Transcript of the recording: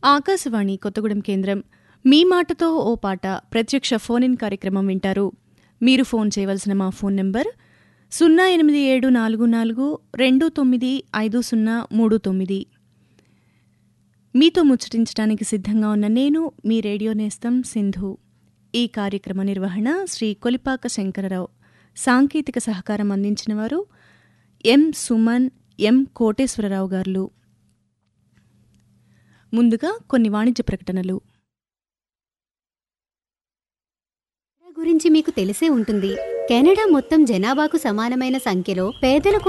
ఆకాశవాణి కొత్తగూడెం కేంద్రం మీ మాటతో ఓ పాట ప్రత్యక్ష ఫోన్ ఇన్ కార్యక్రమం వింటారు మీరు ఫోన్ చేయవలసిన మా ఫోన్ నంబర్ సున్నా ఎనిమిది ఏడు నాలుగు నాలుగు రెండు తొమ్మిది ఐదు సున్నా మూడు తొమ్మిది మీతో ముచ్చటించడానికి సిద్ధంగా ఉన్న నేను మీ రేడియో నేస్తం సింధు ఈ కార్యక్రమ నిర్వహణ శ్రీ కొలిపాక శంకరరావు సాంకేతిక సహకారం అందించిన వారు ఎం సుమన్ ఎం కోటేశ్వరరావు గారు ముందుగా కొన్ని వాణిజ్య ప్రకటనలు గురించి మీకు తెలిసే ఉంటుంది కెనడా మొత్తం జనాభాకు సమానమైన సంఖ్యలో పేదల